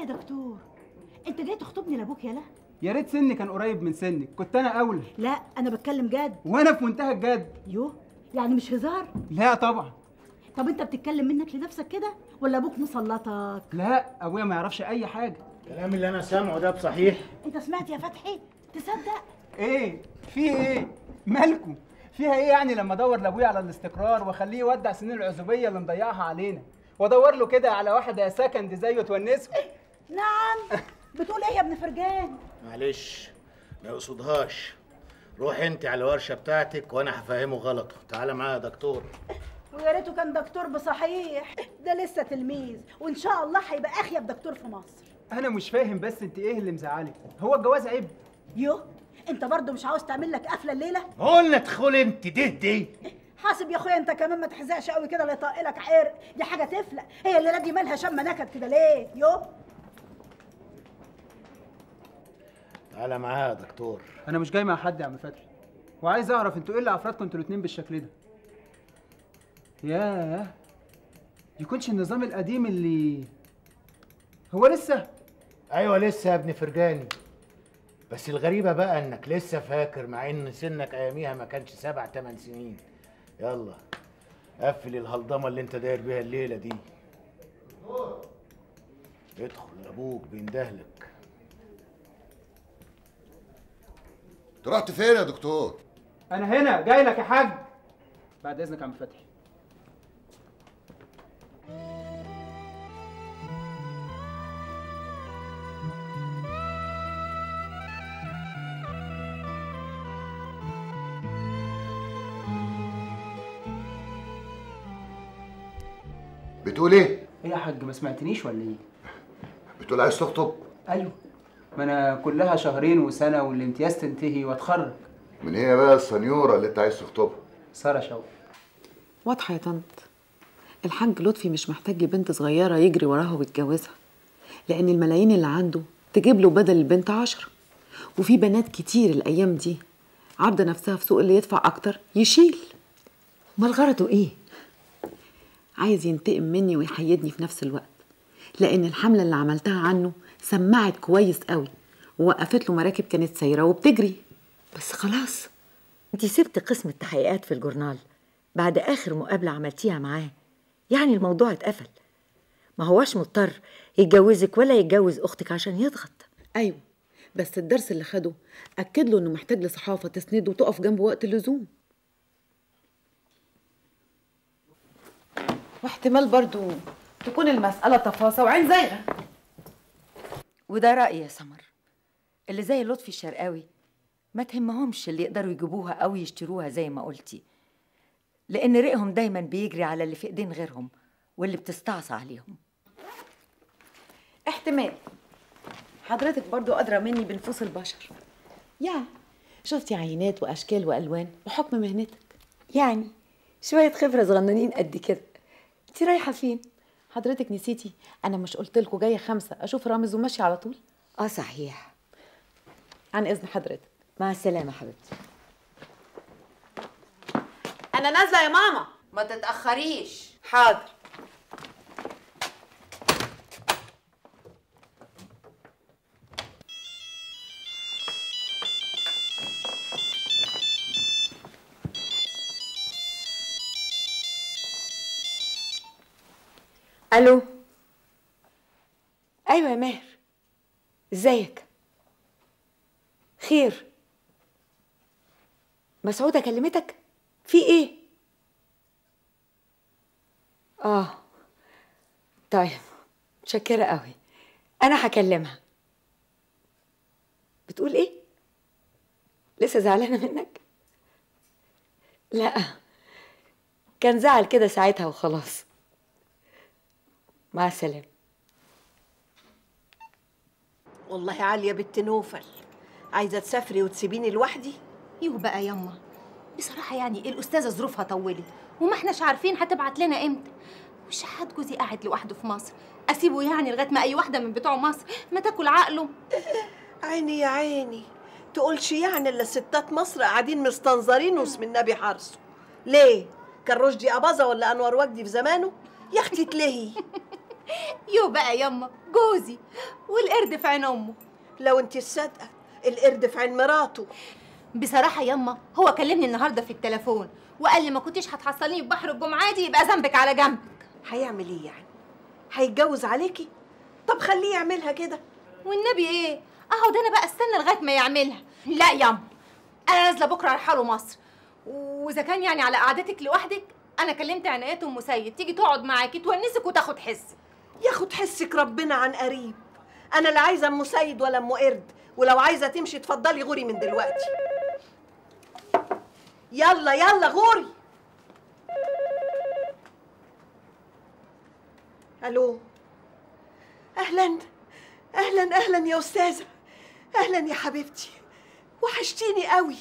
يا دكتور انت جاي تخطبني لابوك يالا يا ريت سني كان قريب من سنك كنت انا اولى لا انا بتكلم جد وانا في منتهى الجد يو يعني مش هزار لا طبعا طب انت بتتكلم منك لنفسك كده ولا ابوك مسلطك لا ابويا ما يعرفش اي حاجه الكلام اللي انا سامعه ده بصحيح انت سمعت يا فتحي تصدق ايه في ايه مالكم فيها ايه يعني لما ادور لابويا على الاستقرار واخليه يودع سنين العزوبيه اللي مضيعها علينا وادور له كده على واحده سكند زيه تونسه نعم بتقول ايه يا ابن فرجان معلش ما يقصدهاش روح انت على الورشه بتاعتك وانا هفهمه غلطه تعالى معايا يا دكتور ويا ريته كان دكتور بصحيح ده لسه تلميذ وان شاء الله هيبقى اخيب دكتور في مصر انا مش فاهم بس انت ايه اللي مزعلك هو الجواز عيب يو انت برضه مش عاوز تعمل لك قفله الليله قلنا ادخل انت ده دي حاسب يا اخويا انت كمان ما تحزقش قوي كده لا يطق لك عرق دي حاجه تفلق هي الليله دي مالها شامه نكد كده ليه يو تعالى معايا يا دكتور انا مش جاي مع حد يا عم فتحي وعايز اعرف انتوا ايه اللي افرادكم انتوا الاتنين بالشكل ده ياه يكونش النظام القديم اللي هو لسه ايوه لسه يا ابن فرجاني بس الغريبه بقى انك لسه فاكر مع ان سنك اياميها ما كانش سبع تمن سنين يلا قفل الهلضمه اللي انت داير بيها الليله دي ادخل لابوك بيندهلك انت رحت فين يا دكتور؟ انا هنا جاي لك يا حاج بعد اذنك يا عم فتحي بتقول ايه؟ ايه يا حاج ما سمعتنيش ولا ايه بتقول عايز تخطب؟ ايوه ما انا كلها شهرين وسنه والامتياز تنتهي واتخرج من هي بقى السنيوره اللي انت عايز تخطبها؟ ساره شوقي واضحة يا طنط الحاج لطفي مش محتاج بنت صغيرة يجري وراها ويتجوزها لأن الملايين اللي عنده تجيب له بدل البنت عشرة وفي بنات كتير الأيام دي عارضة نفسها في سوق اللي يدفع أكتر يشيل امال غرضه ايه عايز ينتقم مني ويحيدني في نفس الوقت لأن الحملة اللي عملتها عنه سمعت كويس قوي ووقفت له مراكب كانت سايرة وبتجري بس خلاص انت سبت قسم التحقيقات في الجورنال بعد اخر مقابله عملتيها معاه يعني الموضوع اتقفل ما هواش مضطر يتجوزك ولا يتجوز اختك عشان يضغط أيوة بس الدرس اللي خده أكد له إنه محتاج لصحافة تسنده وتقف جنبه وقت اللزوم واحتمال برضو تكون المسألة تفاصة وعين زايغة وده رأيي يا سمر اللي زي لطفي الشرقاوي ما تهمهمش اللي يقدروا يجيبوها أو يشتروها زي ما قلتي لأن رقهم دايما بيجري على اللي في إيدين غيرهم واللي بتستعصى عليهم احتمال حضرتك برضو أدرى مني بنفوس البشر يعني شفتي عينات وأشكال وألوان وحكم مهنتك يعني شوية خبرة صغننين قد كده انت رايحة فين؟ حضرتك نسيتي أنا مش قلت لكم جاية خمسة أشوف رامز وماشي على طول اه صحيح عن إذن حضرتك مع السلامة حبيبتي أنا نازلة يا ماما ما تتأخريش حاضر الو ايوه يا ماهر ازيك خير مسعوده كلمتك في ايه اه طيب متشكره قوي انا هكلمها بتقول ايه لسه زعلانه منك لا كان زعل كده ساعتها وخلاص مع السلامه والله عالية بنت نوفل عايزة تسافري وتسيبيني لوحدي يوه بقى يما بصراحة يعني الأستاذة ظروفها طولت وما احناش عارفين هتبعت لنا امتى وشحات جوزي قاعد لوحده في مصر أسيبه يعني لغاية ما أي واحدة من بتوع مصر ما تاكل عقله عيني يا عيني تقولش يعني الا ستات مصر قاعدين مستنظرين واسم النبي حارسه ليه كان رشدي أباظة ولا أنور وجدي في زمانه يا أختي تلهي يو بقى يما جوزي والقرد في عين امه لو انت الصادقه القرد في عين مراته بصراحه يما هو كلمني النهارده في التليفون وقال لي ما كنتيش هتحصليني في بحر الجمعه دي يبقى ذنبك على جنب هيعمل ايه يعني هيتجوز عليكي طب خليه يعملها كده والنبي ايه اهو ده انا بقى استنى لغايه ما يعملها لا ياما انا نازله بكره رايحه له مصر واذا كان يعني على قعدتك لوحدك انا كلمت عنايات ام سيد تيجي تقعد معاكي تونسك وتاخد حسك ياخد حسك ربنا عن قريب انا لا عايزه ام سيد ولا ام قرد ولو عايزه تمشي اتفضلي غوري من دلوقتي يلا يلا غوري الو اهلا اهلا اهلا يا استاذه اهلا يا حبيبتي وحشتيني قوي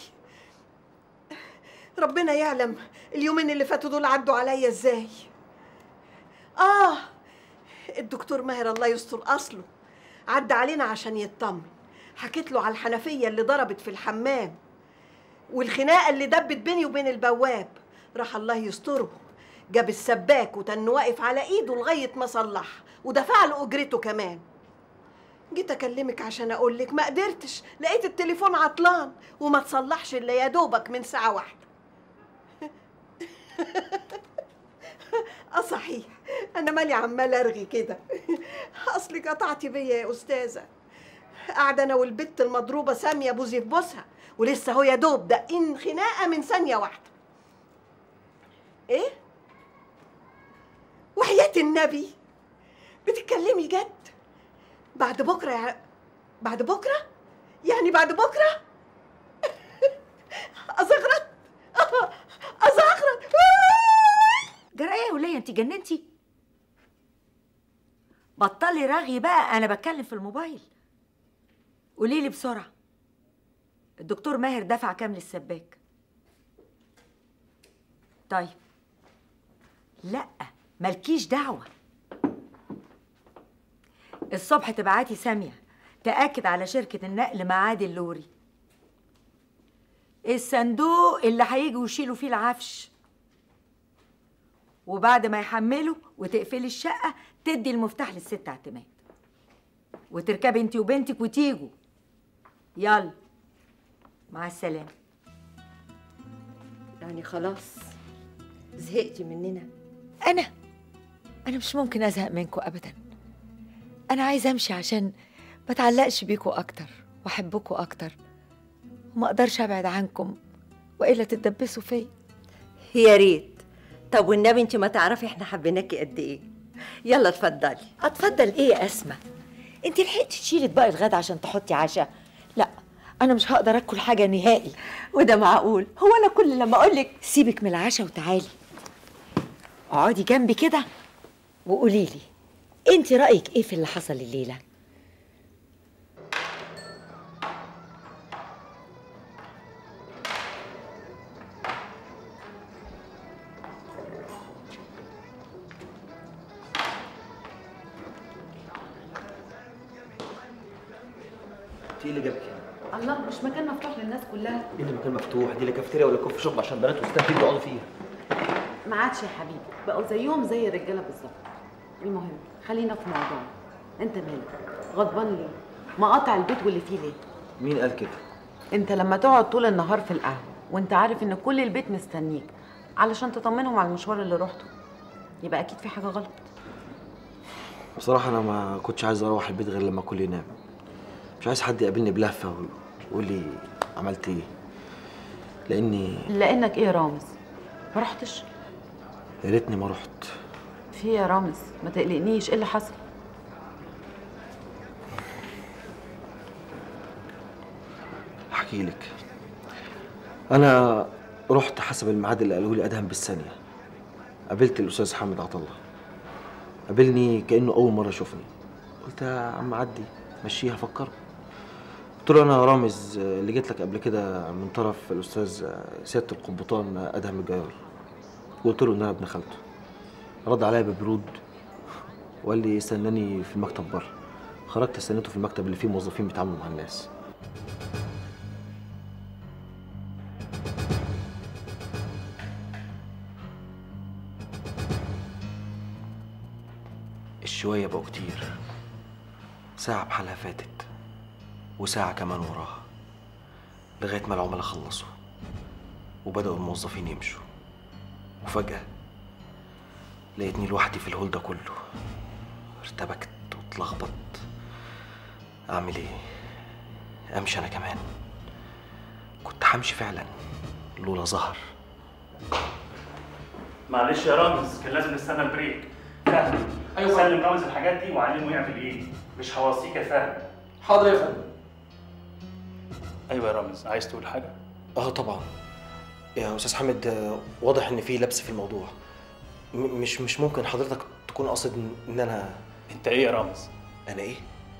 ربنا يعلم اليومين اللي فاتوا دول عدوا عليا ازاي اه الدكتور ماهر الله يستر اصله عدى علينا عشان يطمن حكيت له على الحنفيه اللي ضربت في الحمام والخناقه اللي دبت بيني وبين البواب راح الله يستره جاب السباك وتن واقف على ايده لغايه ما صلحها ودفع له اجرته كمان جيت اكلمك عشان اقول لك ما قدرتش لقيت التليفون عطلان وما تصلحش الا يا دوبك من ساعه واحده اه صحيح انا مالي عمال ارغي كده اصلك قطعتي بيا يا استاذه قاعده انا والبت المضروبه ساميه بوزي في بوسها ولسه هو يا دوب دقين خناقه من ثانيه واحده ايه وحياه النبي بتتكلمي جد بعد بكره يا بعد بكره يعني بعد بكره ازغرط ازغرط جرى ايه يا وليه انت جننتي بطلي رغي بقى انا بتكلم في الموبايل قولي لي بسرعه الدكتور ماهر دفع كام للسباك طيب لا مالكيش دعوه الصبح تبعتي ساميه تاكد على شركه النقل ميعاد اللوري الصندوق اللي هيجوا يشيلوا فيه العفش وبعد ما يحملوا وتقفلي الشقة تدي المفتاح للست اعتماد وتركبي انت وبنتك وتيجوا يلا مع السلامة يعني خلاص زهقتي مننا أنا أنا مش ممكن أزهق منكم أبدا أنا عايزة أمشي عشان ما اتعلقش بيكوا أكتر وأحبكوا أكتر وما أقدرش أبعد عنكم وإلا تتدبسوا فيا يا ريت طب والنبي انت ما تعرفي احنا حبيناكي قد ايه يلا اتفضلي اتفضل ايه يا اسماء انت لحقتي تشيلي اطباق الغدا عشان تحطي عشاء لا انا مش هقدر اكل حاجه نهائي وده معقول هو انا كل لما اقول لك سيبك من العشاء وتعالي اقعدي جنبي كده وقولي لي انت رايك ايه في اللي حصل الليله انت ايه اللي جابك هنا؟ الله مش مكان مفتوح للناس كلها ايه اللي مكان مفتوح؟ دي لا كافيتيريا ولا كوفي شوب عشان بنات وستات يجوا يقعدوا فيها. ما عادش يا حبيبي بقوا زيهم زي الرجاله بالظبط المهم خلينا في موضوع انت مالك غضبان ليه مقاطع البيت واللي فيه ليه مين قال كده؟ انت لما تقعد طول النهار في القهوه وانت عارف ان كل البيت مستنيك علشان تطمنهم على المشوار اللي روحته يبقى اكيد في حاجه غلط بصراحة أنا ما كنتش عايز أروح البيت غير لما الكل ينام. مش عايز حد يقابلني بلهفة ويقول لي عملت إيه. لأني لانك ايه يا رامز ما رحتش يا ريتني ما رحت. في إيه يا رامز ما تقلقنيش ايه اللي حصل أحكي لك. أنا رحت حسب الميعاد اللي قالوا لي أدهم بالثانية. قابلت الأستاذ حامد عطلة. قابلني كأنه أول مرة يشوفني. قلت يا عم عدي مشيها فكر. قلت له أنا رامز اللي جيت لك قبل كده من طرف الأستاذ سيادة القبطان أدهم الجيار. وقلت له إن أنا ابن خالته. رد عليا ببرود وقال لي استناني في المكتب بره. خرجت استنيته في المكتب اللي فيه موظفين بيتعاملوا مع الناس. الشوية بقوا كتير ساعة بحالها فاتت وساعة كمان وراها لغاية ما العملاء خلصوا وبدأوا الموظفين يمشوا وفجأة لقيتني لوحدي في الهول ده كله ارتبكت واتلخبطت أعمل إيه؟ أمشي أنا كمان كنت همشي فعلا لولا ظهر معلش يا رامز كان لازم نستنى البريك فهمي أيوة. سلم رامز الحاجات دي وعلمه يعمل ايه مش هوصيك يا فهمي حاضر يا فندم ايوه يا رامز عايز تقول حاجه اه طبعا يا استاذ حامد آه، واضح ان في لبس في الموضوع م- مش مش ممكن حضرتك تكون قاصد إن- ان انا انت ايه يا رامز انا ايه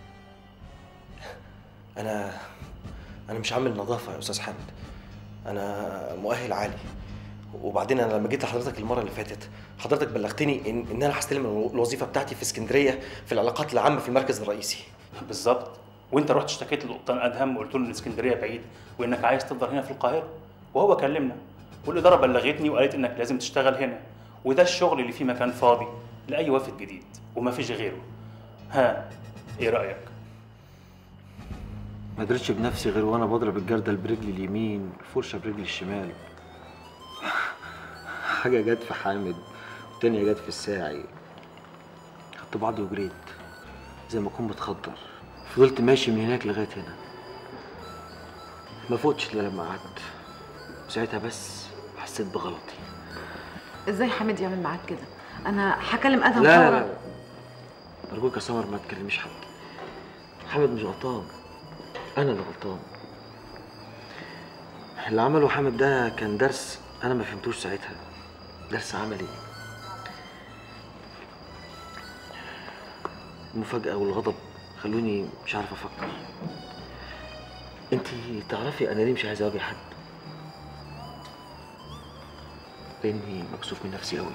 انا انا مش عامل نظافه يا استاذ حامد انا مؤهل عالي وبعدين انا لما جيت لحضرتك المره اللي فاتت حضرتك بلغتني ان, إن انا هستلم الو- الوظيفه بتاعتي في اسكندريه في العلاقات العامه في المركز الرئيسي بالظبط وانت رحت اشتكيت للقبطان ادهم وقلت له ان اسكندريه بعيد وانك عايز تفضل هنا في القاهره وهو كلمنا والاداره بلغتني وقالت انك لازم تشتغل هنا وده الشغل اللي فيه مكان فاضي لاي وافد جديد وما فيش غيره ها ايه رايك ما قدرتش بنفسي غير وانا بضرب الجردل برجلي اليمين الفرشه برجلي الشمال حاجه جت في حامد والتانية جت في الساعي خدت بعضي وجريت زي ما اكون متخدر فضلت ماشي من هناك لغايه هنا ما فوتش الا لما قعدت ساعتها بس حسيت بغلطي ازاي حامد يعمل معاك كده انا هكلم ادهم لا لا فورا. لا ارجوك يا سمر ما تكلميش حد حامد مش غلطان انا اللي غلطان اللي عمله حامد ده كان درس انا ما فهمتوش ساعتها درس عملي المفاجأة والغضب خلوني مش عارف افكر انتي تعرفي انا ليه مش عايز اواجه حد لاني مكسوف من نفسي قوي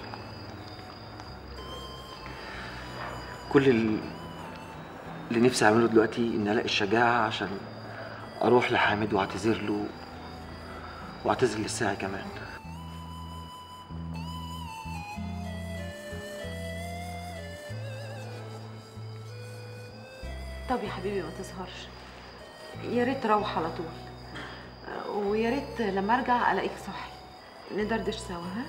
كل ال- اللي نفسي اعمله دلوقتي اني الاقي الشجاعه عشان اروح لحامد واعتذر له واعتذر للساعي كمان طب يا حبيبي ما تسهرش يا ريت تروح على طول ويا ريت لما ارجع الاقيك صاحي ندردش سوا ها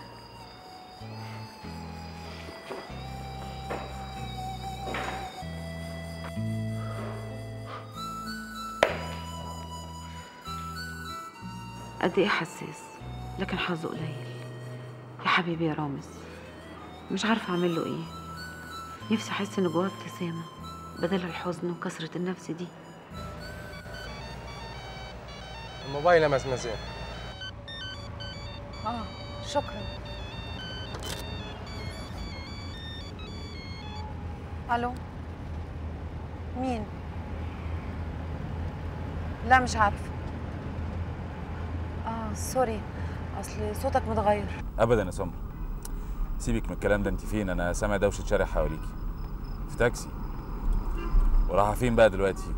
قد ايه حساس لكن حظه قليل يا حبيبي يا رامز مش عارفه اعمل له ايه نفسي احس ان جواه ابتسامه بدل الحزن وكسره النفس دي الموبايل يا مزمزين اه شكرا الو مين لا مش عارفه اه سوري اصل صوتك متغير ابدا يا سمر سيبك من الكلام ده انت فين انا سامع دوشه شارع حواليكي في تاكسي ورايحه فين بقى دلوقتي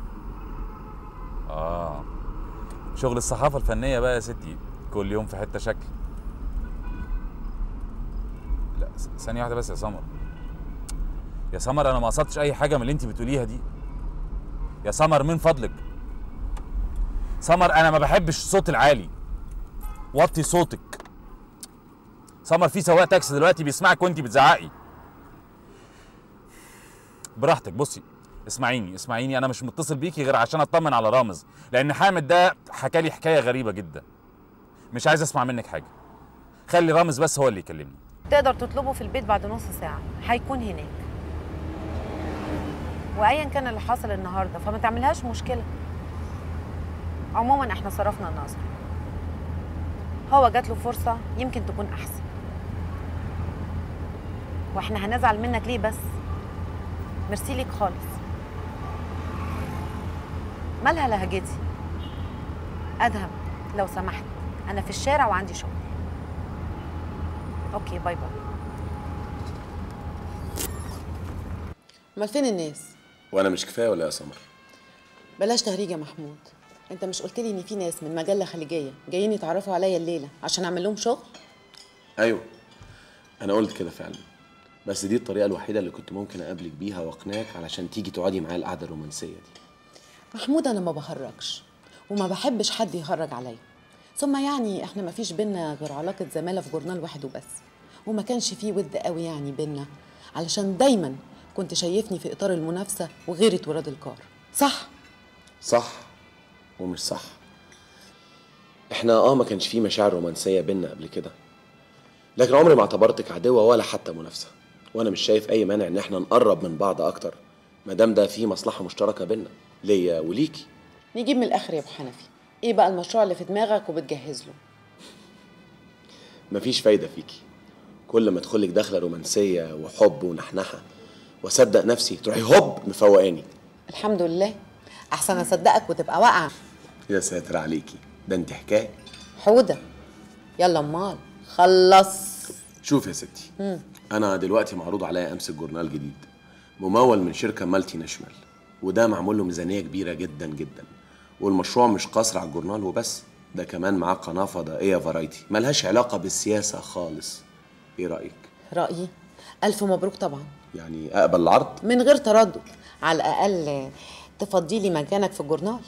اه شغل الصحافه الفنيه بقى يا ستي كل يوم في حته شكل لا س- ثانيه واحده بس يا سمر يا سمر انا ما قصدتش اي حاجه من اللي انت بتقوليها دي يا سمر من فضلك سمر انا ما بحبش الصوت العالي وطي صوتك سمر في سواق تاكسي دلوقتي بيسمعك وانت بتزعقي براحتك بصي اسمعيني اسمعيني انا مش متصل بيكي غير عشان اطمن على رامز لان حامد ده حكى لي حكايه غريبه جدا مش عايز اسمع منك حاجه خلي رامز بس هو اللي يكلمني تقدر تطلبه في البيت بعد نص ساعة هيكون هناك وأيا كان اللي حصل النهاردة فما تعملهاش مشكلة عموما احنا صرفنا النظر هو جات له فرصة يمكن تكون أحسن واحنا هنزعل منك ليه بس ميرسي ليك خالص مالها لهجتي أدهم لو سمحت أنا في الشارع وعندي شغل أوكي باي باي امال فين الناس وانا مش كفايه ولا يا سمر بلاش تهريج يا محمود انت مش قلت لي ان في ناس من مجله خليجيه جايين يتعرفوا عليا الليله عشان اعمل لهم شغل ايوه انا قلت كده فعلا بس دي الطريقه الوحيده اللي كنت ممكن اقابلك بيها واقنعك علشان تيجي تقعدي معايا القعده الرومانسيه دي محمود انا ما بهرجش وما بحبش حد يهرج عليا ثم يعني احنا ما فيش بينا غير علاقه زماله في جورنال واحد وبس وما كانش فيه ود قوي يعني بينا علشان دايما كنت شايفني في اطار المنافسه وغيره ولاد الكار صح صح ومش صح احنا اه ما كانش في مشاعر رومانسيه بينا قبل كده لكن عمري ما اعتبرتك عدوه ولا حتى منافسه وانا مش شايف اي مانع ان احنا نقرب من بعض اكتر ما دام ده فيه مصلحه مشتركه بينا ليا وليكي نجيب من الاخر يا ابو حنفي ايه بقى المشروع اللي في دماغك وبتجهز له مفيش فايده فيكي كل ما ادخلك دخله رومانسيه وحب ونحنحه واصدق نفسي تروحي هوب مفوقاني الحمد لله احسن اصدقك وتبقى واقعه يا ساتر عليكي ده انت حكايه حوده يلا امال خلص شوف يا ستي مم. انا دلوقتي معروض عليا امسك جورنال جديد ممول من شركه مالتي ناشونال وده معمول له ميزانيه كبيره جدا جدا والمشروع مش قاصر على الجورنال وبس ده كمان معاه قناه فضائيه فرايتي ملهاش علاقه بالسياسه خالص ايه رايك رايي الف مبروك طبعا يعني اقبل العرض من غير تردد على الاقل تفضي لي مكانك في الجورنال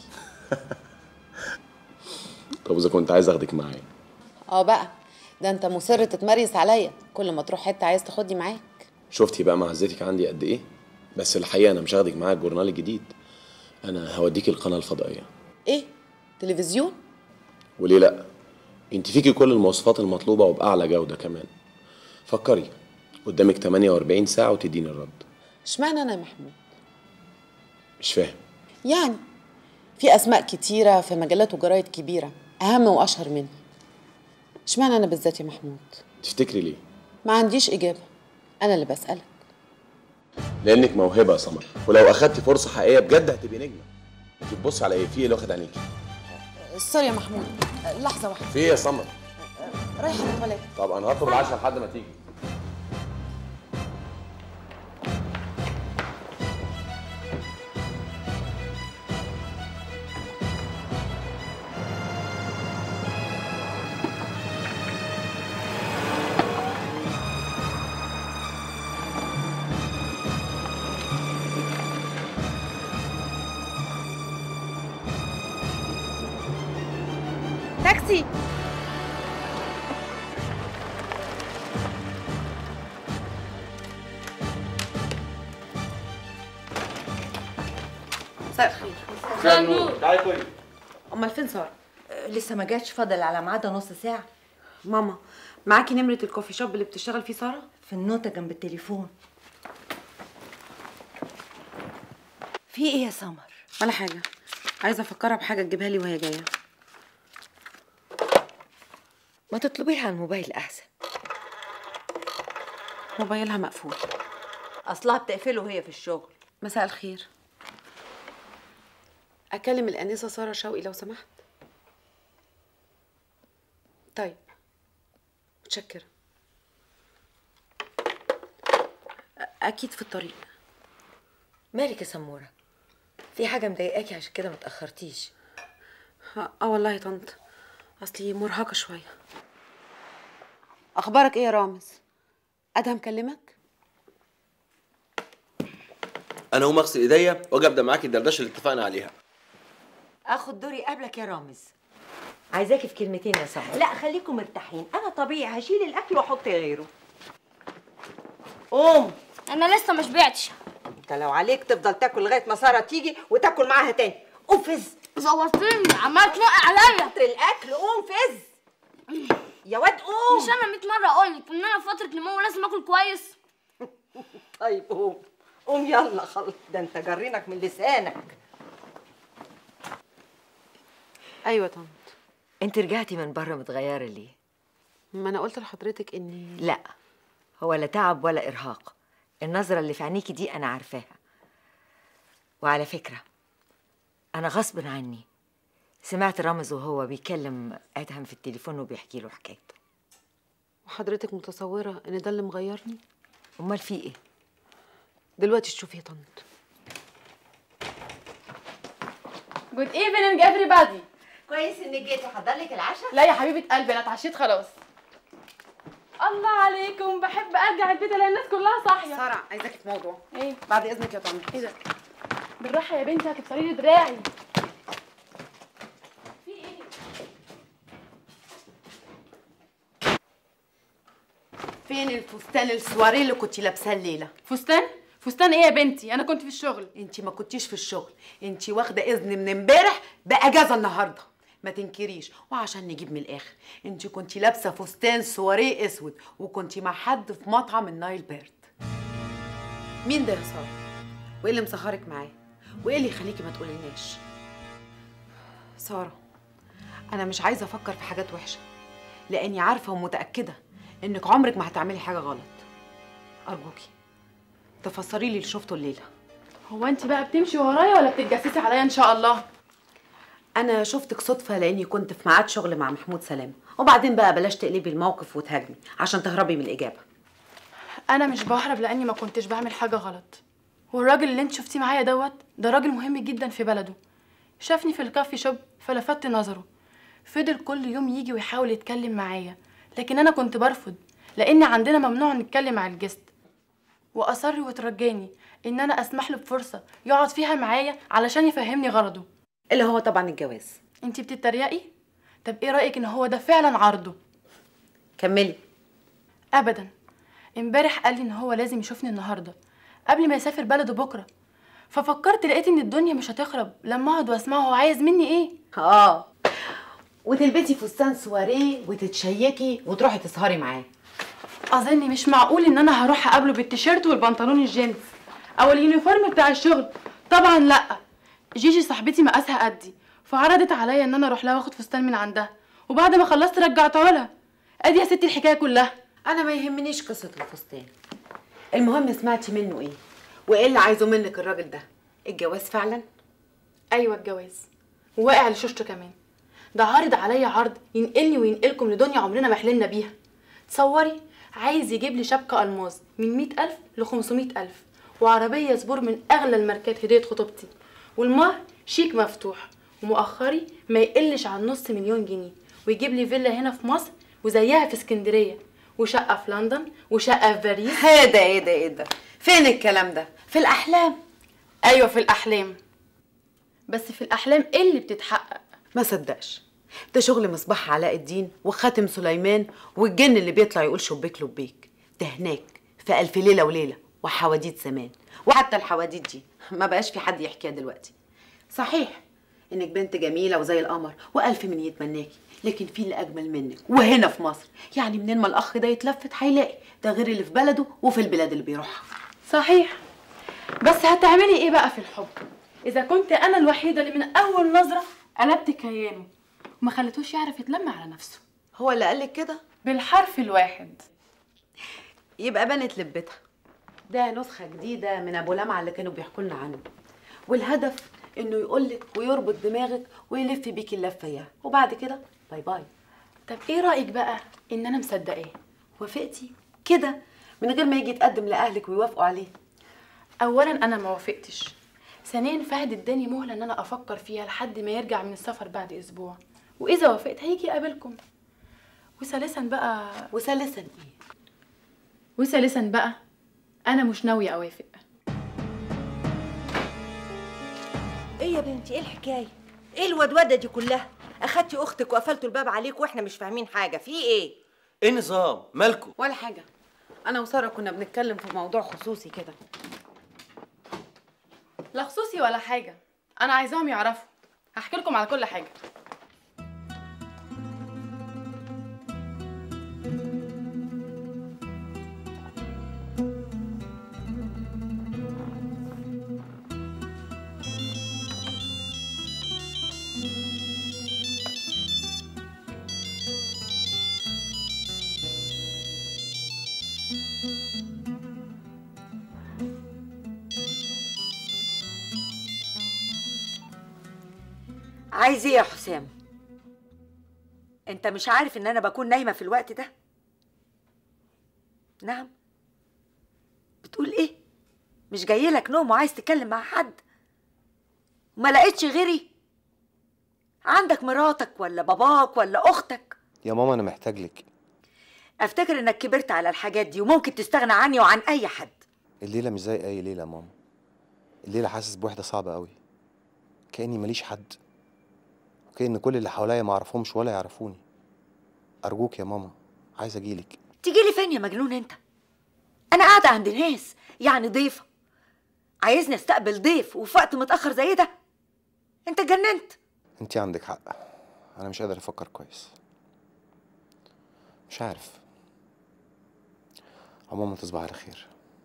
طب اذا كنت عايز اخدك معايا اه بقى ده انت مصر تتمريس عليا كل ما تروح حته عايز تاخدني معاك شفتي بقى معزتك عندي قد ايه بس الحقيقه انا مش هاخدك معايا الجورنال الجديد انا هوديكي القناه الفضائيه ايه تلفزيون وليه لا انت فيكي كل المواصفات المطلوبه وباعلى جوده كمان فكري قدامك 48 ساعه وتديني الرد اشمعنى انا يا محمود مش فاهم يعني في اسماء كتيره في مجلات وجرايد كبيره اهم واشهر مني اشمعنى انا بالذات يا محمود تفتكري ليه ما عنديش اجابه انا اللي بسالك لانك موهبه يا سمر ولو اخدتي فرصه حقيقيه بجد هتبقي نجمه انت بتبصي على ايه في ايه اللي واخد عينيكي سوري يا محمود لحظه واحده في ايه يا سمر رايحه التواليت طب انا هطلب العشاء لحد ما تيجي تاكسي مساء الخير مساء النور. تعالي كلي امال فين ساره لسه ما جاتش فاضل على ميعادها نص ساعه ماما معاكي نمره الكوفي شوب اللي بتشتغل فيه ساره في النوتة جنب التليفون في ايه يا سمر ولا حاجه عايزه افكرها بحاجه تجيبها لي وهي جايه ما تطلبي لها الموبايل احسن موبايلها مقفول اصلها بتقفله وهي في الشغل مساء الخير اكلم الانسه ساره شوقي لو سمحت طيب متشكره أ- اكيد في الطريق مالك يا سموره في حاجه مضايقاكي عشان كده ما اتاخرتيش اه آه والله يا طنط اصلي مرهقه شويه اخبارك ايه يا رامز ادهم كلمك انا هقوم اغسل ايديا واجي ابدا معاكي الدردشه اللي اتفقنا عليها اخد دوري قبلك يا رامز عايزاكي في كلمتين يا سمر لا خليكم مرتاحين انا طبيعي هشيل الاكل واحط غيره قوم انا لسه ما شبعتش انت لو عليك تفضل تاكل لغايه ما ساره تيجي وتاكل معاها تاني قوم فز زورتني عمال تنقع عليا كتر الاكل قوم فز يا واد قوم مش انا 100 مره اقول لك ان انا في فتره نمو لازم اكل كويس طيب قوم قوم يلا خلص ده انت جرينك من لسانك ايوه طنط انت رجعتي من بره متغيره ليه ما انا قلت لحضرتك اني لا هو لا تعب ولا ارهاق النظره اللي في عينيكي دي انا عارفاها وعلى فكره انا غصب عني سمعت رامز وهو بيكلم ادهم في التليفون وبيحكي له حكايته وحضرتك متصوره ان ده اللي مغيرني امال في ايه دلوقتي تشوفي يا طنط جود ايفنينج everybody كويس انك جيتي حضر لك العشاء لا يا حبيبه قلبي انا اتعشيت خلاص الله عليكم بحب ارجع البيت الاقي الناس كلها صاحيه ساره عايزاكي في موضوع ايه بعد اذنك يا طنط ايه ده بالراحه يا بنتي هتكسري لي دراعي فين الفستان السواري اللي كنتي لابساه الليله فستان فستان ايه يا بنتي انا كنت في الشغل انت ما كنتيش في الشغل انت واخده اذن من امبارح باجازه النهارده ما تنكريش وعشان نجيب من الاخر انت كنتي لابسه فستان سواري اسود وكنتي مع حد في مطعم النايل بيرد مين ده يا ساره وايه اللي مسهرك معاه وايه اللي يخليكي ما تقوليلناش ساره انا مش عايزه افكر في حاجات وحشه لاني عارفه ومتاكده انك عمرك ما هتعملي حاجه غلط ارجوكي تفسري لي اللي شفته الليله هو انت بقى بتمشي ورايا ولا بتتجسسي عليا ان شاء الله انا شفتك صدفه لاني كنت في ميعاد شغل مع محمود سلام وبعدين بقى بلاش تقلبي الموقف وتهاجمي عشان تهربي من الاجابه انا مش بهرب لاني ما كنتش بعمل حاجه غلط والراجل اللي انت شفتيه معايا دوت ده راجل مهم جدا في بلده شافني في الكافي شوب فلفت نظره فضل كل يوم يجي ويحاول يتكلم معايا لكن انا كنت برفض لان عندنا ممنوع نتكلم مع الجست واصر وترجاني ان انا اسمح له بفرصه يقعد فيها معايا علشان يفهمني غرضه اللي هو طبعا الجواز انت بتتريقي طب ايه رايك ان هو ده فعلا عرضه كملي ابدا امبارح قال لي ان هو لازم يشوفني النهارده قبل ما يسافر بلده بكره ففكرت لقيت ان الدنيا مش هتخرب لما اقعد واسمعه هو عايز مني ايه اه وتلبسي فستان سواريه وتتشيكي وتروحي تسهري معاه اظن مش معقول ان انا هروح اقابله بالتيشيرت والبنطلون الجينز او اليونيفورم بتاع الشغل طبعا لا جيجي صاحبتي مقاسها قدي فعرضت عليا ان انا اروح لها واخد فستان من عندها وبعد ما خلصت رجعته لها ادي يا ستي الحكايه كلها انا ما يهمنيش قصه الفستان المهم سمعتي منه ايه وايه اللي عايزه منك الراجل ده الجواز فعلا ايوه الجواز وواقع لشوشته كمان ده عارض عليا عرض ينقلني وينقلكم لدنيا عمرنا ما حلمنا بيها تصوري عايز يجيب لي شبكة ألماظ من مئة ألف لخمسمائة ألف وعربية زبور من أغلى الماركات هدية خطوبتي والمهر شيك مفتوح ومؤخري ما يقلش عن نص مليون جنيه ويجيب لي فيلا هنا في مصر وزيها في اسكندرية وشقة في لندن وشقة في باريس ايه ده ايه ده ايه ده فين الكلام ده في الاحلام أيوة في الأحلام بس في الأحلام إيه اللي بتتحقق ما صدقش ده شغل مصباح علاء الدين وخاتم سليمان والجن اللي بيطلع يقول شبيك لبيك ده هناك في ألف ليلة وليلة وحواديت زمان وحتى الحواديت دي ما بقاش في حد يحكيها دلوقتي صحيح انك بنت جميلة وزي القمر وألف من يتمناكي لكن في اللي أجمل منك وهنا في مصر يعني منين ما الأخ ده يتلفت هيلاقي ده غير اللي في بلده وفي البلاد اللي بيروحها صحيح بس هتعملي ايه بقى في الحب اذا كنت انا الوحيده اللي من اول نظره قلبت كيانه وما خليتوش يعرف يتلم على نفسه هو اللي قالك كده بالحرف الواحد يبقى بنت لبتها ده نسخة جديدة من أبو لمعة اللي كانوا بيحكوا لنا عنه والهدف إنه يقولك ويربط دماغك ويلف بيكي اللفة إياها وبعد كده باي باي طب ايه رايك بقى ان انا مصدقاه وافقتي كده من غير ما يجي يتقدم لأهلك ويوافقوا عليه اولا انا ما وافقتش ثانيا فهد اداني مهله ان انا افكر فيها لحد ما يرجع من السفر بعد اسبوع واذا وافقت هيجي يقابلكم وثالثا بقى وثالثا ايه وثالثا بقى انا مش ناويه اوافق ايه يا بنتي ايه الحكايه ايه الودوده دي كلها اخدتي اختك وقفلتوا الباب عليك واحنا مش فاهمين حاجه في ايه ايه النظام مالكم ولا حاجة أنا وسارة كنا بنتكلم في موضوع خصوصي كده لا خصوصي ولا حاجه انا عايزاهم يعرفوا هحكي لكم على كل حاجه عايز ايه يا حسام انت مش عارف ان انا بكون نايمه في الوقت ده نعم بتقول ايه مش جاي لك نوم وعايز تتكلم مع حد ما لقيتش غيري عندك مراتك ولا باباك ولا اختك يا ماما انا محتاج لك افتكر انك كبرت على الحاجات دي وممكن تستغنى عني وعن اي حد الليلة مش زي أي ليلة يا ماما الليلة حاسس بوحدة صعبة قوي كأني ماليش حد وكأن كل اللي حواليا ما أعرفهمش ولا يعرفوني أرجوك يا ماما عايز أجيلك تيجي لي فين يا مجنون انت انا قاعده عند ناس يعني ضيفه عايزني استقبل ضيف وفي وقت متاخر زي ده انت اتجننت أنت عندك حق أنا مش قادر أفكر كويس مش عارف عموما تصبح على خير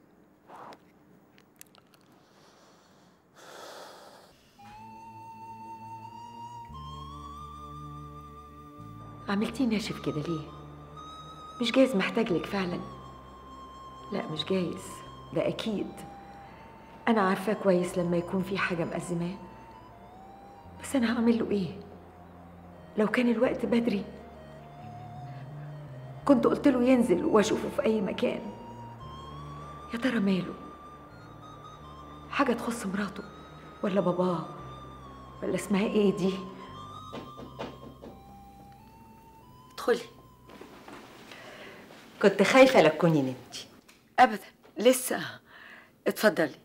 عملتيه ناشف كده ليه مش جايز محتاج لك فعلا لا مش جايز ده اكيد انا عارفاه كويس لما يكون في حاجه مأزماه بس انا هعمل له ايه لو كان الوقت بدري كنت قلت له ينزل واشوفه في اي مكان يا ترى ماله حاجه تخص مراته ولا باباه ولا اسمها ايه دي ادخلي كنت خايفة لا تكوني نمتي ابدا لسه اتفضلي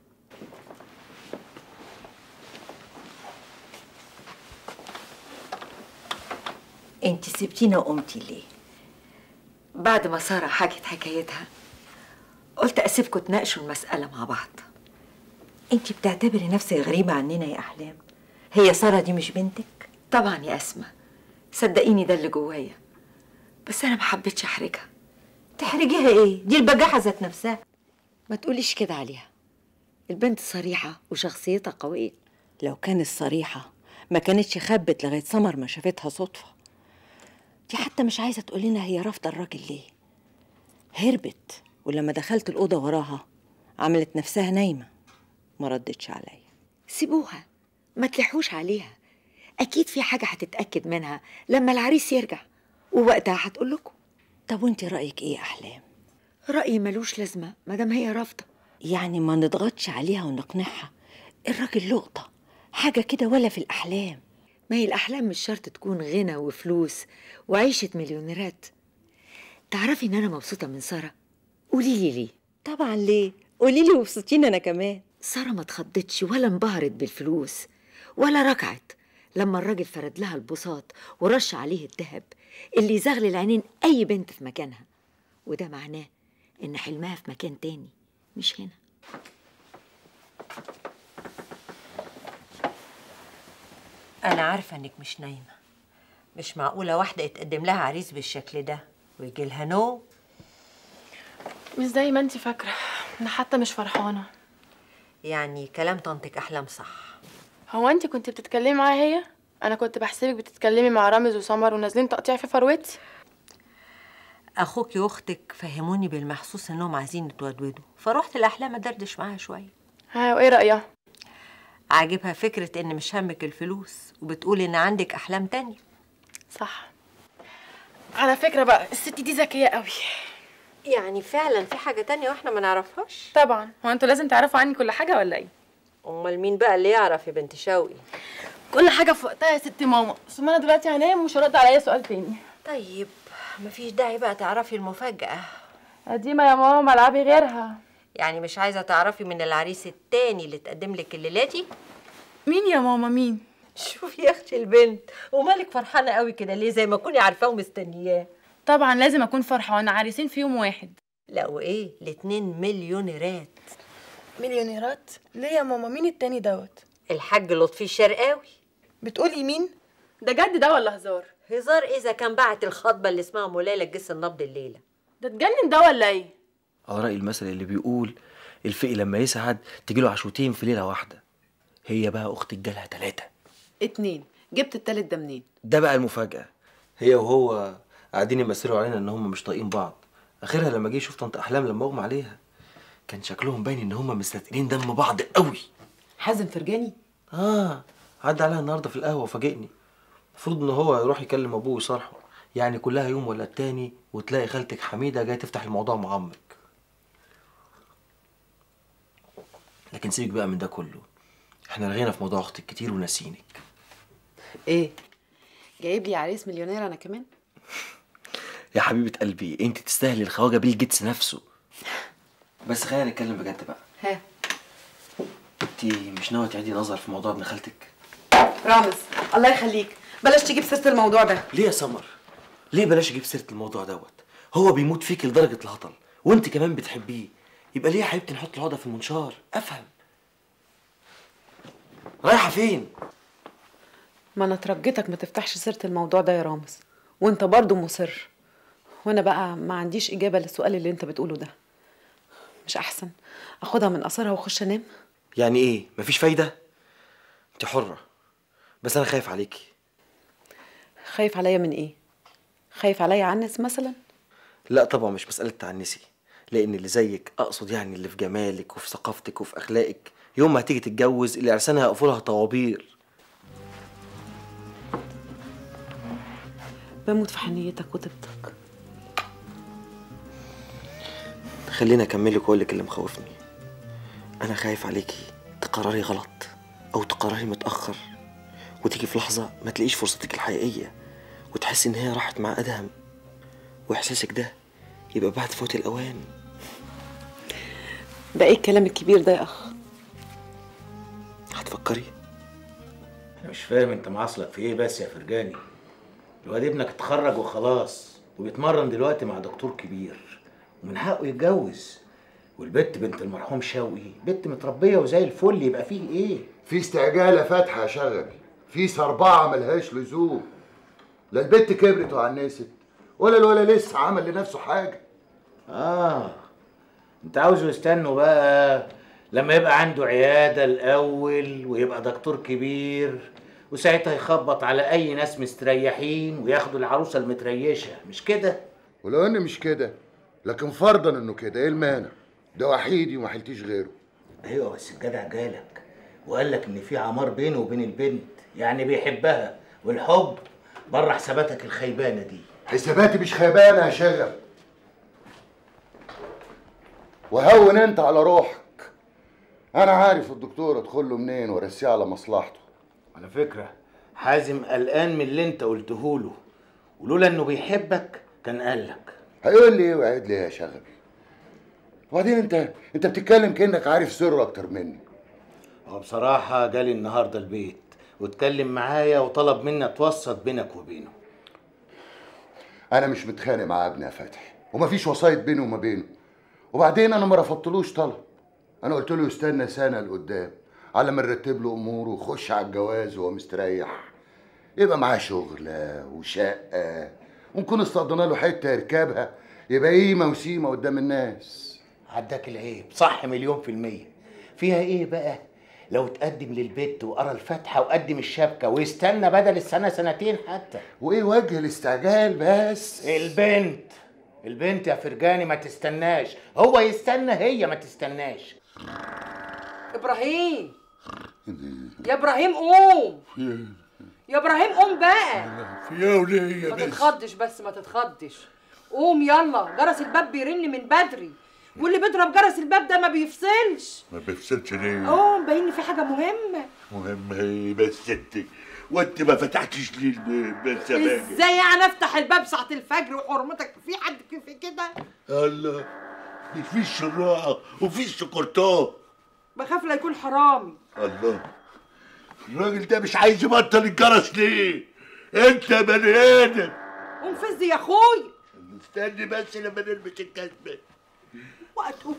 انت سبتينا وقمتي ليه بعد ما ساره حكت حكايتها قلت اسيبكم تناقشوا المساله مع بعض انت بتعتبري نفسك غريبة عننا يا أحلام هي سارة دي مش بنتك طبعا يا اسماء صدقيني ده اللي جوايا بس انا ما حبيتش احرجها تحرجيها ايه دي البجاحة ذات نفسها ما تقوليش كده عليها البنت صريحه وشخصيتها قويه لو كانت صريحة ما كانتش خبت لغاية سمر ما شافتها صدفة دي حتى مش عايزة تقول لنا هي رافضة الراجل ليه هربت ولما دخلت الأوضة وراها عملت نفسها نايمة ما ردتش عليا سيبوها ما تلحوش عليها اكيد في حاجه هتتاكد منها لما العريس يرجع ووقتها هتقول لكم طب وانت رأيك ايه يا أحلام رايي ملوش لازمه مادام هي رافضه يعني ما نضغطش عليها ونقنعها الراجل لقطة حاجة كده ولا في الأحلام ما هي الاحلام مش شرط تكون غنى وفلوس وعيشه مليونيرات تعرفي ان انا مبسوطه من ساره قولي لي ليه طبعا ليه قولي لي وابسطيني أنا كمان ساره ما اتخضتش ولا انبهرت بالفلوس ولا ركعت لما الراجل فرد لها البساط ورش عليه الذهب اللي يزغلل عينين اي بنت في مكانها وده معناه ان حلمها في مكان تاني مش هنا أنا عارفة إنك مش نايمة مش معقولة واحدة يتقدم لها عريس بالشكل ده ويجي لها نو مش زي ما انت فاكره انا حتى مش فرحانه يعني كلام طنطك أحلام صح هو انت كنت بتتكلمي معايا هي انا كنت بحسبك بتتكلمي مع رامز وسمر ونازلين تقطيع في فروتي أخوكي وأختك فهموني بالمحسوس إنهم عايزين يتودودوا فروحت الأحلام أدردش معاها شوية ها وايه رايها عاجبها فكرة إن مش همك الفلوس وبتقولي إن عندك أحلام تانية صح على فكره بقى الست دي ذكيه قوي يعني فعلا في حاجة تانية واحنا ما نعرفهاش طبعا هو انتوا لازم تعرفوا عني كل حاجه ولا ايه أمال مين بقى اللي يعرف يا بنت شوقي كل حاجه في وقتها يا ست ماما ثم انا دلوقتي هنام ومش هرد على اي سؤال تاني طيب مفيش داعي بقى تعرفي المفاجأة قديمه يا ماما العبي غيرها يعني مش عايزة تعرفي من العريس التاني اللي تقدم لك الليلاتي مين يا ماما مين شوفي يا اختي البنت ومالك فرحانة قوي كده ليه زي ما تكوني عارفاه ومستنياه طبعا لازم اكون فرحانه عريسين في يوم واحد لا وايه الاتنين مليونيرات مليونيرات ليه يا ماما مين التاني دوت الحاج لطفي الشرقاوي بتقولي مين ده جد ده ولا هزار هزار اذا كان بعت الخطبة اللي اسمها مولاي لجس النبض الليلة ده اتجنن ده ولا ايه على رأي المثل اللي بيقول الفقي لما يسعد تجيله عشوتين في ليلة واحدة هي بقى أختك جالها تلاتة اتنين جبت التالت ده منين ده بقى المفاجأة هي وهو قاعدين يمثلوا علينا إن هم مش طايقين بعض آخرها لما جه يشوف طنط أحلام لما أغمى عليها كان شكلهم باين إن هم مستثقلين دم بعض قوي حازم فرجاني آه عدى عليها النهاردة في القهوة وفاجئني المفروض إن هو يروح يكلم أبوه ويصالحه يعني كلها يوم ولا التاني وتلاقي خالتك حميدة جاية تفتح الموضوع مع عمك لكن سيبك بقى من ده كله احنا رغينا في موضوع اختك كتير وناسينك ايه جايب لي عريس مليونير انا كمان يا حبيبه قلبي انت تستاهلي الخواجه بيل جيتس نفسه بس خلينا نتكلم بجد بقى ها انت مش ناويه تعيدي نظر في موضوع ابن خالتك رامز الله يخليك بلاش تجيب سيره الموضوع ده ليه يا سمر ليه بلاش اجيب سيره الموضوع دوت هو بيموت فيك لدرجه الهطل وانت كمان بتحبيه يبقى ليه يا حبيبتي نحط العقده في المنشار افهم رايحه فين ما انا ترجيتك ما تفتحش سيره الموضوع ده يا رامز وانت برضو مصر وانا بقى ما عنديش اجابه للسؤال اللي انت بتقوله ده مش احسن اخدها من قصرها واخش انام يعني ايه مفيش فايده انت حره بس انا خايف عليكي خايف عليا من ايه خايف عليا عنس مثلا لا طبعا مش مساله تعنسي لان اللي زيك اقصد يعني اللي في جمالك وفي ثقافتك وفي اخلاقك يوم ما هتيجي تتجوز اللي عرسانها هيقفوا لها طوابير بموت في حنيتك وطيبتك خليني اكمل لك واقول لك اللي مخوفني انا خايف عليكي تقرري غلط او تقرري متاخر وتيجي في لحظه ما تلاقيش فرصتك الحقيقيه وتحسي ان هي راحت مع ادهم واحساسك ده يبقى بعد فوت الاوان ده ايه الكلام الكبير ده يا اخ هتفكري انا مش فاهم انت معاصلك في ايه بس يا فرجاني الواد ابنك اتخرج وخلاص وبيتمرن دلوقتي مع دكتور كبير ومن حقه يتجوز والبت بنت المرحوم شوقي بنت متربيه وزي الفل يبقى فيه ايه في استعجالة فاتحة يا شغبي في صربعة ملهاش لزوم لا البت كبرت وعنست ولا الولا لسه عمل لنفسه حاجة اه انت عاوزه يستنوا بقى لما يبقى عنده عيادة الأول ويبقى دكتور كبير وساعتها يخبط على أي ناس مستريحين وياخدوا العروسة المتريشة مش كده؟ ولو ان مش كده لكن فرضا انه كده ايه المانع ده وحيدي وما حلتيش غيره ايوه بس الجدع جالك وقال لك ان في عمار بينه وبين البنت يعني بيحبها والحب بره حساباتك الخيبانه دي حساباتي مش خيبانة يا شغب وهون انت على روحك انا عارف الدكتور ادخل له منين وارسيه على مصلحته على فكره حازم قلقان من اللي انت قلته له ولولا انه بيحبك كان قال لك هيقول لي ايه وقعد لي إيه يا شغبي وبعدين انت انت بتتكلم كانك عارف سره اكتر مني هو بصراحه جالي النهارده البيت واتكلم معايا وطلب مني اتوسط بينك وبينه انا مش متخانق مع ابني يا فتحي ومفيش وسايط بيني وما بينه وبعدين انا ما رفضتلوش طلب انا قلت له يستنى سنه لقدام على ما نرتب له اموره ويخش على الجواز وهو مستريح يبقى معاه شغله وشقه ونكون استقضينا له حته يركبها يبقى قيمه وسيمه قدام الناس عداك العيب صح مليون في المية فيها ايه بقى لو تقدم للبت وقرا الفاتحة وقدم الشبكة ويستنى بدل السنة سنتين حتى وايه وجه الاستعجال بس البنت البنت يا فرجاني ما تستناش هو يستنى هي ما تستناش ابراهيم يا ابراهيم قوم يا ابراهيم قوم بقى في ايه وليه ما تتخضش بس ما تتخضش قوم يلا جرس الباب بيرن من بدري واللي بيضرب جرس الباب ده ما بيفصلش ما بيفصلش ليه قوم باين إن في حاجه مهمه مهم ايه بس انت وانت ما فتحتش ليه الباب بس يا باجي ازاي يعني افتح الباب ساعه الفجر وحرمتك في حد في كده الله مفيش شراعة ومفيش سكرتات بخاف لا يكون حرامي الله الراجل ده مش عايز يبطل الجرس ليه انت يا بني ادم قوم فز يا اخويا استني بس لما نلبس الكسبة وقته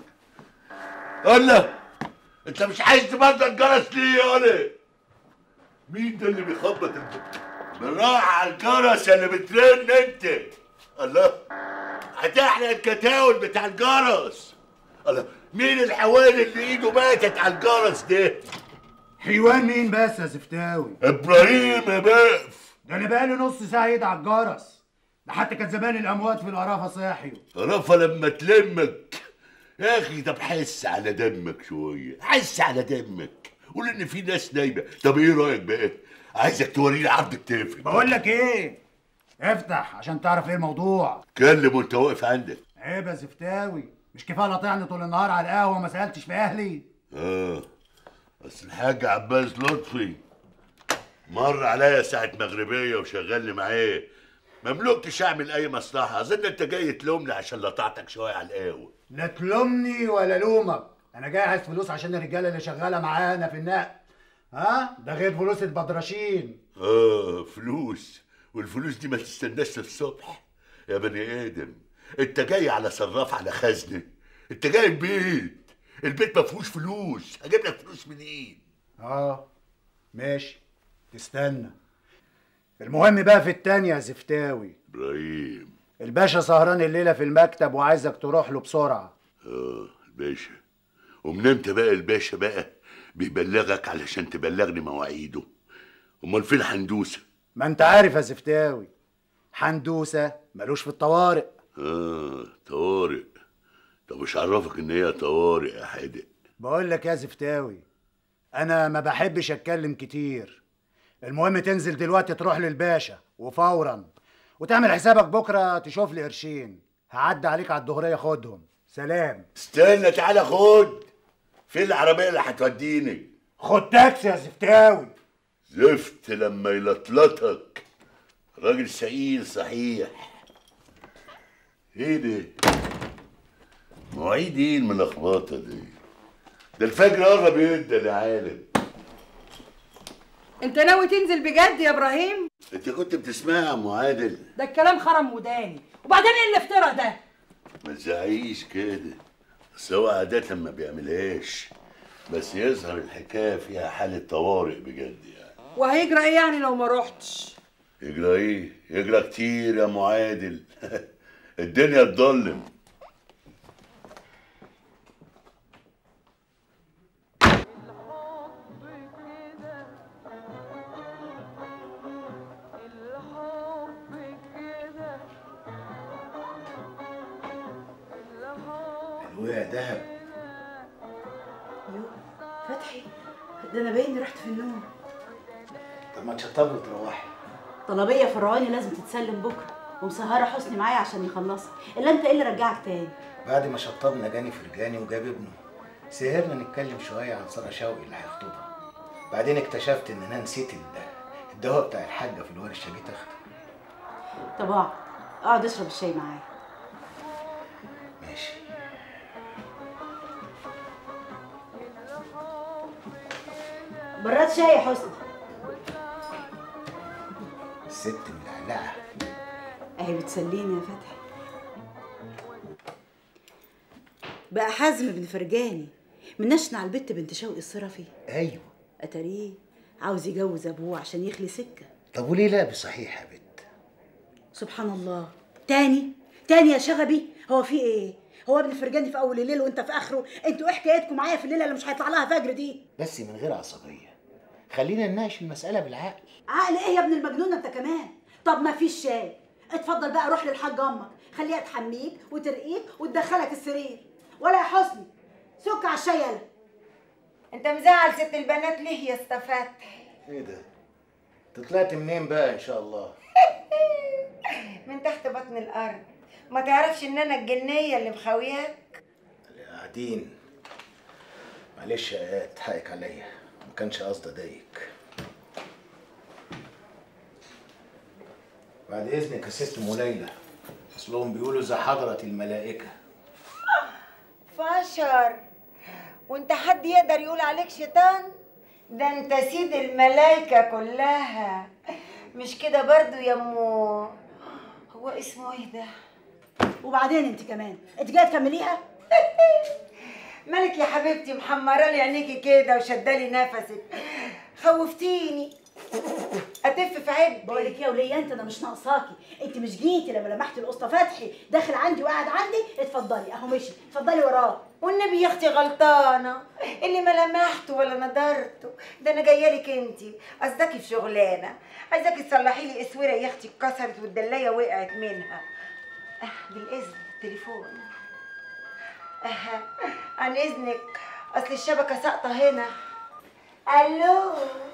الله انت مش عايز تبطل الجرس ليه يا ولد مين ده اللي بيخبط الب- بالراحة على الجرس اللي بترن انت الله هتحرق الكتاول بتاع الجرس الله مين الحوالي اللي ايده ماتت على الجرس ده حيوان مين بس يا زفتاوي ابراهيم يا باقف ده انا بقالي نص ساعه ايد على الجرس ده حتى كان زمان الاموات في القرافه صاحيوا رفا لما تلمك يا اخي طب حس على دمك شويه حس على دمك قول ان في ناس نايمه طب ايه رايك بقى عايزك توريني عرض التليفون بقول لك ايه افتح عشان تعرف ايه الموضوع كلم وانت واقف عندك عيب يا زفتاوي مش كفايه لطعني طول النهار على القهوه وما سالتش في اهلي اه اصل الحاج عباس لطفي مر عليا ساعة مغربية وشغلني معاه مملوكتش اعمل اي مصلحه اظن انت جاي تلومني عشان لطعتك شويه على القهوه لا تلومني ولا لومك انا جاي عايز فلوس عشان الرجاله اللي شغاله معانا في النقل ها ده غير فلوس البدرشين اه فلوس والفلوس دي ما تستناش للصبح يا بني ادم انت جاي على صراف على خزنه انت جاي البيت البيت ما فيهوش فلوس هجيب لك فلوس منين اه ماشي تستنى المهم بقى في التانية يا زفتاوي ابراهيم الباشا سهران الليلة في المكتب وعايزك تروح له بسرعة اه الباشا ومن امتى بقى الباشا بقى بيبلغك علشان تبلغني مواعيده امال فين حندوسه ما انت عارف يا زفتاوي حندوسة ملوش في الطوارئ اه طوارئ طب مش عرفك ان هي طوارئ يا حادق بقول لك يا زفتاوي انا ما بحبش اتكلم كتير المهم تنزل دلوقتي تروح للباشا وفورا وتعمل حسابك بكره تشوف لي قرشين هعدي عليك على الظهريه خدهم سلام استنى تعالى خد فين العربيه اللي هتوديني خد تاكسي يا زفتاوي زفت لما يلطلطك راجل سئيل صحيح ايه ده مواعيد ايه الملخبطه دي ده الفجر قرب يبدا يا عالم انت ناوي تنزل بجد يا ابراهيم انت كنت بتسمعي يا ام عادل ده الكلام خرم وداني وبعدين ايه الافتراء ده ما تزعيش كده بس هو عادة ما بيعملهاش بس يظهر الحكاية فيها حالة طوارئ بجد يعني وهيجرى ايه يعني لو ما روحتش يجرى ايه؟ يجرى كتير يا معادل الدنيا تضلم ويا دهب يو فتحي ده انا باين رحت في النوم طب ما تشطبي وتروحي طلبيه فرعوني لازم تتسلم بكره ومسهره حسني معايا عشان يخلصها الا انت ايه اللي رجعك تاني بعد ما شطبنا جاني فرجاني وجاب ابنه سهرنا نتكلم شويه عن ساره شوقي اللي هيخطبها بعدين اكتشفت ان انا نسيت ال- الدواء بتاع الحاجه في الورشه جيت اخده طب اقعد اقعد اشرب الشاي معايا ماشي براد شاي يا حسني الست ملعلعه اهي بتسليني يا فتحي بقى حازم بن فرجاني منشن على البت بنت شوقي الصرفي ايوه اتاريه عاوز يجوز ابوه عشان يخلي سكه طب وليه لا بصحيح يا بت سبحان الله تاني تاني يا شغبي هو في ايه هو ابن فرجاني في اول الليل وانت في اخره انتوا ايه حكايتكم معايا في الليله اللي مش هيطلع لها فجر دي بس من غير عصبيه خلينا نناقش المساله بالعقل عقل ايه يا ابن المجنون انت كمان طب ما فيش شاي اتفضل بقى روح للحاج امك خليها تحميك وترقيك وتدخلك السرير ولا يا حسني سك على الشاي يلا انت مزعل ست البنات ليه يا استفدت ايه ده انت طلعت منين بقى ان شاء الله من تحت بطن الارض ما تعرفش ان انا الجنيه اللي مخاوياك قاعدين معلش يا ايات حقك عليا ما كانش قصدي اضايقك بعد اذنك يا ست ام ليلى اصلهم بيقولوا اذا حضرت الملائكه فشر وانت حد يقدر يقول عليك شيطان ده انت سيد الملايكة كلها مش كده برضو يا امو هو اسمه ايه ده وبعدين انت كمان انت جايه تكمليها مالك يا حبيبتي محمره لي عينيكي كده وشدالي نفسك خوفتيني اتف في عبي بقول لك يا وليه انت انا مش ناقصاكي انت مش جيتي لما لمحت القسطى فتحي داخل عندي وقاعد عندي اتفضلي اهو مشي اتفضلي وراه والنبي يا اختي غلطانه اللي ما لمحته ولا نضرته ده انا جايه لك انت قصدكي في شغلانه عايزاكي تصلحي لي اسوره يا اختي اتكسرت والدلايه وقعت منها آه بالاذن التليفون آه عن اذنك اصل الشبكه ساقطه هنا الو